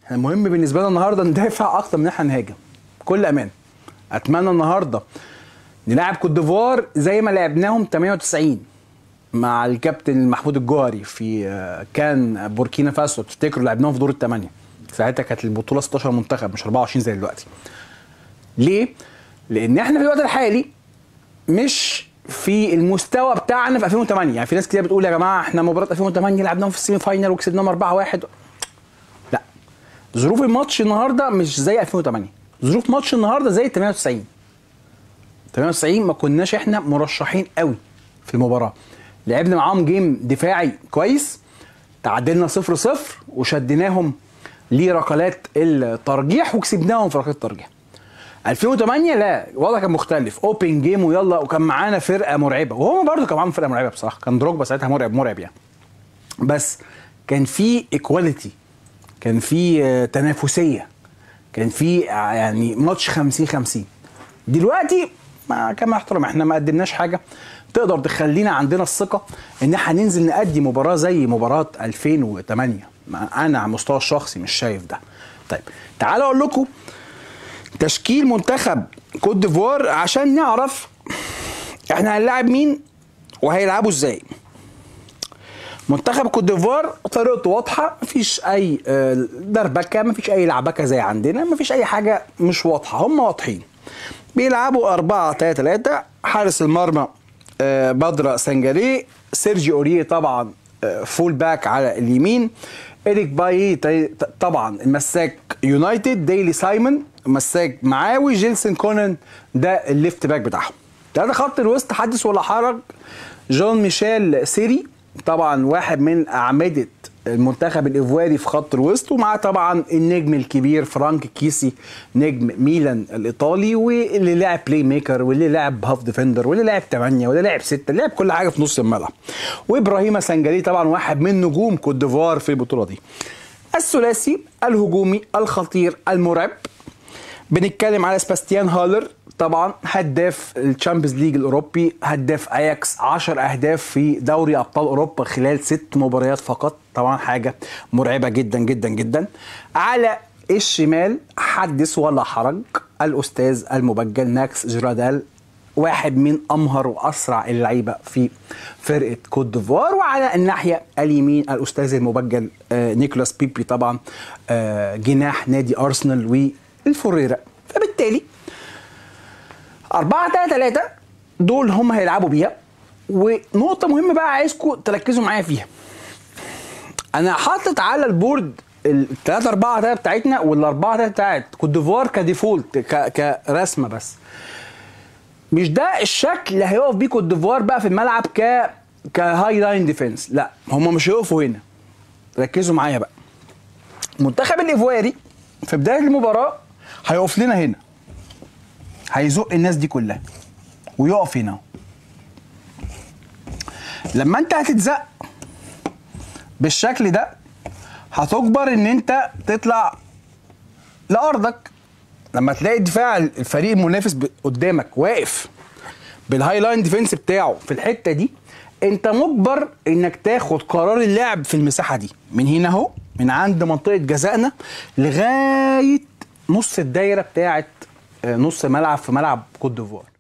احنا المهم بالنسبه لنا النهارده ندافع اكتر من ان احنا نهاجم بكل امان اتمنى النهارده نلعب كوت ديفوار زي ما لعبناهم 98 مع الكابتن محمود الجوهري في آه، كان بوركينا فاسو تفتكروا لعبناهم في دور الثمانيه ساعتها كانت البطوله 16 منتخب مش 24 زي دلوقتي ليه؟ لان احنا في الوقت الحالي مش في المستوى بتاعنا في 2008 يعني في ناس كتير بتقول يا جماعه احنا مباراه 2008 لعبناهم في السيمي فاينال وكسبناهم 4-1 لا ظروف الماتش النهارده مش زي 2008 ظروف ماتش النهارده زي 98 98 ما كناش احنا مرشحين قوي في المباراه لعبنا معاهم جيم دفاعي كويس تعادلنا 0 0 وشديناهم لركلات الترجيح وكسبناهم في ركلات الترجيح 2008 لا الوضع كان مختلف اوبن جيم ويلا وكان معانا فرقه مرعبه وهم برضه كان معاهم فرقه مرعبه بصراحه كان دروجبا ساعتها مرعب مرعب يعني بس كان في ايكواليتي كان في آه، تنافسيه كان في آه، يعني ماتش 50 50 دلوقتي مع كما احترم احنا ما قدمناش حاجه تقدر تخلينا عندنا الثقه ان احنا هننزل نأدي مباراه زي مباراه 2008 ما انا على المستوى الشخصي مش شايف ده طيب تعالوا اقول لكم تشكيل منتخب كوت ديفوار عشان نعرف احنا هنلاعب مين وهيلعبوا ازاي منتخب كوت ديفوار طريقته واضحه مفيش اي آه، دربكه مفيش اي لعبكه زي عندنا مفيش اي حاجه مش واضحه هم واضحين بيلعبوا 4 3 3 حارس المرمى آه، بدر سنجالي سيرجي اوريه طبعا آه، فول باك على اليمين اريك باي تي- طبعا المساك يونايتد ديلي سايمون مساك معاوي جيلسون كونان ده الليفت باك بتاعهم ده خط الوسط حدث ولا حرج جون ميشيل سيري طبعا واحد من اعمده المنتخب الايفواري في خط الوسط ومعاه طبعا النجم الكبير فرانك كيسي نجم ميلان الايطالي واللي لعب بلاي ميكر واللي لعب هاف ديفندر واللي لعب 8 واللي لعب 6 اللي لعب كل حاجه في نص الملعب وابراهيم سنجالي طبعا واحد من نجوم كوت ديفوار في البطوله دي الثلاثي الهجومي الخطير المرعب بنتكلم على سباستيان هالر طبعا هداف الشامبيونز ليج الاوروبي هداف اياكس 10 اهداف في دوري ابطال اوروبا خلال ست مباريات فقط طبعا حاجه مرعبه جدا جدا جدا على الشمال حدث ولا حرج الاستاذ المبجل ماكس جرادال واحد من امهر واسرع اللعيبه في فرقه كوت ديفوار وعلى الناحيه اليمين الاستاذ المبجل آه نيكولاس بيبي طبعا آه جناح نادي ارسنال والفوريرا فبالتالي 4 3 3 دول هم هيلعبوا بيها ونقطة مهمة بقى عايزكم تركزوا معايا فيها. أنا حاطط على البورد ال 3 4 3 بتاعتنا وال 4 3 بتاعت كوت ديفوار كديفولت ك- كرسمة بس. مش ده الشكل اللي هيقف بيه كوت ديفوار بقى في الملعب ك كهاي لاين ديفense لا هم مش هيقفوا هنا ركزوا معايا بقى المنتخب الايفواري في بدايه المباراه هيقف لنا هنا هيزق الناس دي كلها ويقف هنا لما انت هتتزق بالشكل ده هتجبر ان انت تطلع لارضك لما تلاقي دفاع الفريق المنافس ب- قدامك واقف بالهاي لاين ديفنس بتاعه في الحته دي انت مجبر انك تاخد قرار اللعب في المساحه دي من هنا اهو من عند منطقه جزائنا لغايه نص الدايره بتاعه آه، نص ملعب في ملعب كوت ديفوار